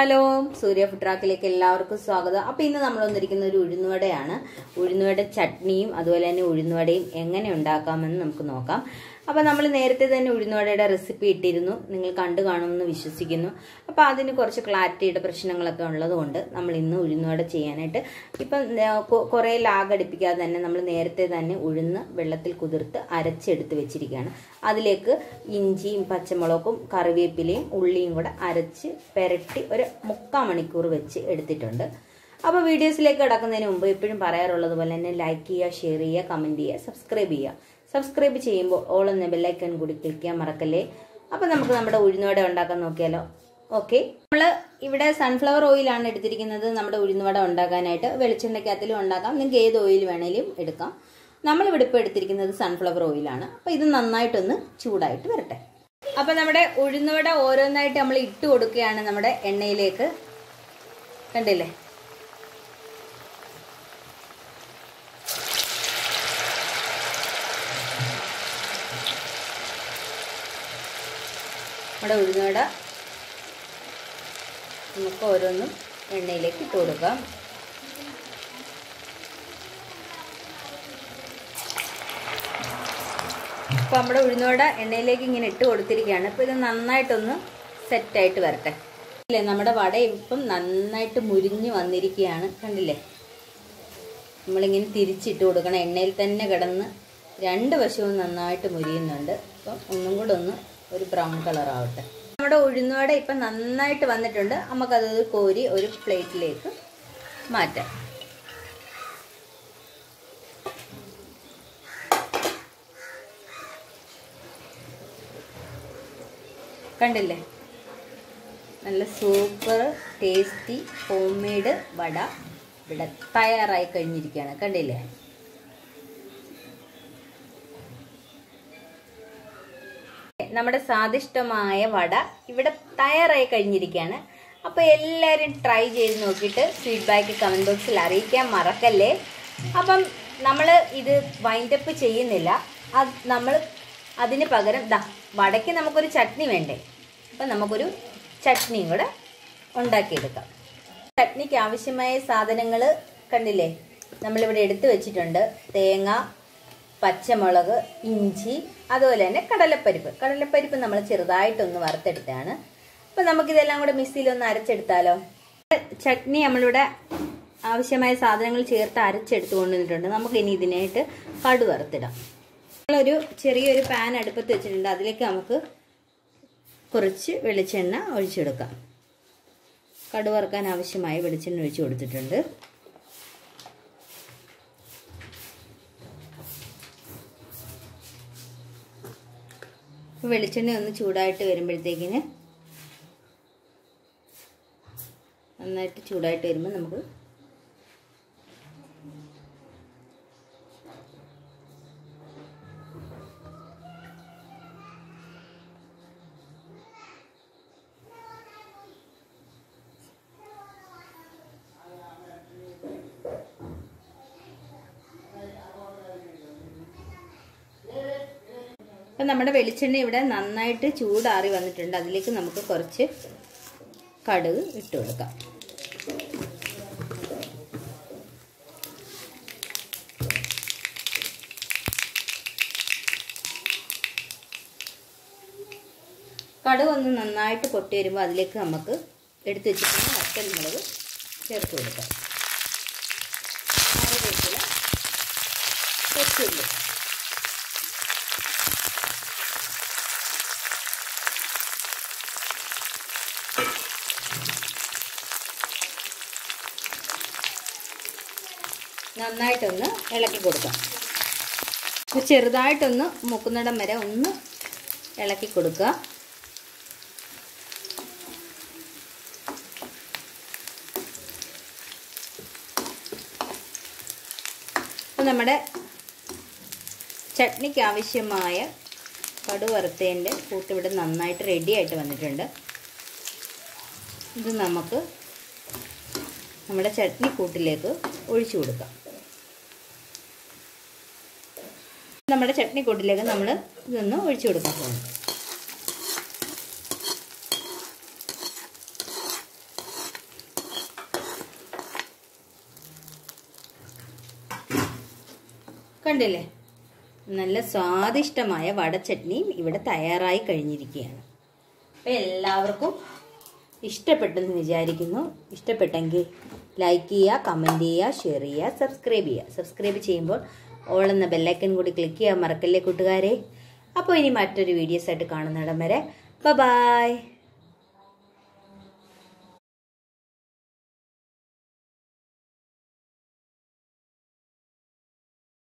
hello സൂര്യ food ട്രാക്കിലേക്ക് എല്ലാവർക്കും സ്വാഗതം അപ്പൊ ഇന്ന് നമ്മൾ വന്നിരിക്കുന്ന ഒരു ഉഴുന്നുവടയാണ് ഉഴുന്നുവട ചട്നിയും അതുപോലെ തന്നെ ഉഴുന്നുവടയും എങ്ങനെ ഉണ്ടാക്കാമെന്ന് നമുക്ക് നോക്കാം അപ്പൊ നമ്മൾ നേരത്തെ തന്നെ ഉഴുന്നുവടയുടെ റെസിപ്പി ഇട്ടിരുന്നു നിങ്ങൾ കണ്ടു കാണുമെന്ന് വിശ്വസിക്കുന്നു അപ്പൊ അതിന് കുറച്ച് ക്ലാരിറ്റിയുടെ പ്രശ്നങ്ങളൊക്കെ ഉള്ളതുകൊണ്ട് നമ്മൾ ഇന്ന് ഉഴുന്നുവട ചെയ്യാനായിട്ട് ഇപ്പം കുറെ ലാഗടിപ്പിക്കാതെ തന്നെ നമ്മൾ നേരത്തെ തന്നെ ഉഴുന്ന് വെള്ളത്തിൽ കുതിർത്ത് അരച്ചെടുത്ത് വെച്ചിരിക്കുകയാണ് അതിലേക്ക് ഇഞ്ചിയും പച്ചമുളകും കറിവേപ്പിലയും ഉള്ളിയും കൂടെ അരച്ച് പെരട്ടി ഒരു മുക്കാൽ മണിക്കൂർ വെച്ച് എടുത്തിട്ടുണ്ട് അപ്പോൾ വീഡിയോസിലേക്ക് കിടക്കുന്നതിന് മുമ്പ് എപ്പോഴും പറയാറുള്ളത് പോലെ തന്നെ ലൈക്ക് ചെയ്യുക ഷെയർ ചെയ്യുക കമൻറ്റ് ചെയ്യുക സബ്സ്ക്രൈബ് ചെയ്യുക സബ്സ്ക്രൈബ് ചെയ്യുമ്പോൾ ഓൾ എന്ന ബെല്ലൈക്കൺ കൂടി ക്ലിക്ക് ചെയ്യാൻ മറക്കല്ലേ അപ്പോൾ നമുക്ക് നമ്മുടെ ഉഴുന്നുവട ഉണ്ടാക്കാൻ നോക്കിയാലോ ഓക്കെ നമ്മൾ ഇവിടെ സൺഫ്ലവർ ഓയിലാണ് എടുത്തിരിക്കുന്നത് നമ്മുടെ ഉഴുന്നുവട ഉണ്ടാക്കാനായിട്ട് വെളിച്ചെണ്ണയ്ക്കകത്തിലും ഉണ്ടാക്കാം നിങ്ങൾക്ക് ഏത് ഓയിൽ വേണേലും എടുക്കാം നമ്മളിവിടെ ഇപ്പോൾ എടുത്തിരിക്കുന്നത് സൺഫ്ലവർ ഓയിലാണ് അപ്പോൾ ഇത് നന്നായിട്ടൊന്ന് ചൂടായിട്ട് വരട്ടെ അപ്പോൾ നമ്മുടെ ഉഴുന്നുവട ഓരോന്നായിട്ട് നമ്മൾ ഇട്ട് കൊടുക്കുകയാണ് നമ്മുടെ എണ്ണയിലേക്ക് കണ്ടില്ലേ നമ്മുടെ ഉഴുന്നുവട നമുക്ക് ഓരോന്നും എണ്ണയിലേക്ക് ഇട്ട് കൊടുക്കാം അപ്പോൾ നമ്മുടെ ഉഴുന്നുവട എണ്ണയിലേക്ക് ഇങ്ങനെ ഇട്ട് കൊടുത്തിരിക്കുകയാണ് ഇപ്പോൾ ഇത് നന്നായിട്ടൊന്ന് സെറ്റായിട്ട് വരട്ടെ ഇല്ലേ നമ്മുടെ വട ഇപ്പം നന്നായിട്ട് മുരിഞ്ഞ് വന്നിരിക്കുകയാണ് കണ്ടില്ലേ നമ്മളിങ്ങനെ തിരിച്ചിട്ട് കൊടുക്കണം എണ്ണയിൽ തന്നെ കിടന്ന് രണ്ട് വശവും നന്നായിട്ട് മുരിയുന്നുണ്ട് അപ്പം ഒന്നും കൂടെ ഒന്ന് ഒരു ബ്രൗൺ കളർ ആവട്ടെ നമ്മുടെ ഉഴുന്നുവട ഇപ്പം നന്നായിട്ട് വന്നിട്ടുണ്ട് നമുക്കത് കോരി ഒരു പ്ലേറ്റിലേക്ക് മാറ്റാം കണ്ടില്ലേ നല്ല super tasty home made vada ഇവിടെ തയ്യാറായി കഴിഞ്ഞിരിക്കുകയാണ് കണ്ടില്ലേ നമ്മുടെ സ്വാദിഷ്ടമായ വട ഇവിടെ തയ്യാറായി കഴിഞ്ഞിരിക്കുകയാണ് അപ്പോൾ എല്ലാവരും ട്രൈ ചെയ്ത് നോക്കിയിട്ട് ഫീഡ്ബാക്ക് കമൻറ്റ് ബോക്സിൽ അറിയിക്കാൻ മറക്കല്ലേ അപ്പം നമ്മൾ ഇത് വൈൻഡപ്പ് ചെയ്യുന്നില്ല അത് നമ്മൾ അതിന് പകരം ദാ വടയ്ക്ക് നമുക്കൊരു ചട്നി വേണ്ടേ അപ്പം നമുക്കൊരു ചട്നിയും കൂടെ ഉണ്ടാക്കിയെടുക്കാം ചട്നിക്ക് ആവശ്യമായ സാധനങ്ങൾ കണ്ടില്ലേ നമ്മളിവിടെ എടുത്തു വെച്ചിട്ടുണ്ട് തേങ്ങ പച്ചമുളക് ഇഞ്ചി അതുപോലെ തന്നെ കടലപ്പരിപ്പ് കടലപ്പരിപ്പ് നമ്മൾ ചെറുതായിട്ടൊന്ന് വറുത്തെടുത്താണ് അപ്പം നമുക്കിതെല്ലാം കൂടെ മിക്സിയിലൊന്ന് അരച്ചെടുത്താലോ ചട്നി നമ്മളിവിടെ ആവശ്യമായ സാധനങ്ങൾ ചേർത്ത് അരച്ചെടുത്ത് കൊണ്ടുവന്നിട്ടുണ്ട് നമുക്ക് ഇനി ഇതിനായിട്ട് കടു വറുത്തിടാം നമ്മളൊരു ചെറിയൊരു പാൻ അടുപ്പത്ത് വെച്ചിട്ടുണ്ട് അതിലേക്ക് നമുക്ക് കുറച്ച് വെളിച്ചെണ്ണ ഒഴിച്ചെടുക്കാം കടു വറുക്കാൻ ആവശ്യമായ വെളിച്ചെണ്ണ ഒഴിച്ചു കൊടുത്തിട്ടുണ്ട് വെളിച്ചെണ്ണ ഒന്ന് ചൂടായിട്ട് വരുമ്പോഴത്തേക്കിന് നന്നായിട്ട് ചൂടായിട്ട് വരുമ്പോൾ നമുക്ക് അപ്പം നമ്മുടെ വെളിച്ചെണ്ണ ഇവിടെ നന്നായിട്ട് ചൂടാറി വന്നിട്ടുണ്ട് അതിലേക്ക് നമുക്ക് കുറച്ച് കടുക് ഇട്ട് കൊടുക്കാം കടുക് ഒന്ന് നന്നായിട്ട് പൊട്ടി വരുമ്പോൾ അതിലേക്ക് നമുക്ക് എടുത്തു വെച്ചിട്ടുള്ള വറ്റൽ മുളക് ചേർത്ത് കൊടുക്കാം കറിവേപ്പില കൊച്ചുള്ളി നന്നായിട്ടൊന്ന് ഇളക്കി കൊടുക്കാം ചെറുതായിട്ടൊന്ന് മുക്കുന്നിടം വരെ ഒന്ന് ഇളക്കി കൊടുക്കുക അപ്പം നമ്മുടെ ചട്നിക്ക് ആവശ്യമായ കടുവറുത്തതിൻ്റെ കൂട്ടിവിടെ നന്നായിട്ട് റെഡി ആയിട്ട് വന്നിട്ടുണ്ട് ഇത് നമുക്ക് നമ്മുടെ ചട്നി കൂട്ടിലേക്ക് ഒഴിച്ചു കൊടുക്കാം നമ്മുടെ ചട്നി കൂട്ടിലേക്ക് നമ്മൾ ഇതൊന്ന് ഒഴിച്ചു കൊടുക്കാൻ പോകുന്നു കണ്ടില്ലേ നല്ല സ്വാദിഷ്ടമായ വടച്ചട്നിയും ഇവിടെ തയ്യാറായി കഴിഞ്ഞിരിക്കുകയാണ് അപ്പം എല്ലാവർക്കും ഇഷ്ടപ്പെട്ടെന്ന് വിചാരിക്കുന്നു ഇഷ്ടപ്പെട്ടെങ്കിൽ ലൈക്ക് ചെയ്യുക കമൻറ്റ് ചെയ്യുക ഷെയർ ചെയ്യുക സബ്സ്ക്രൈബ് ചെയ്യുക സബ്സ്ക്രൈബ് ചെയ്യുമ്പോൾ ഓൾ എന്ന ബെല്ലൈക്കൻ കൂടി ക്ലിക്ക് ചെയ്യാൻ മറക്കല്ലേ കൂട്ടുകാരെ അപ്പോൾ ഇനി മറ്റൊരു വീഡിയോസ് ആയിട്ട് കാണുന്നിടം വരെ ബ ബായ്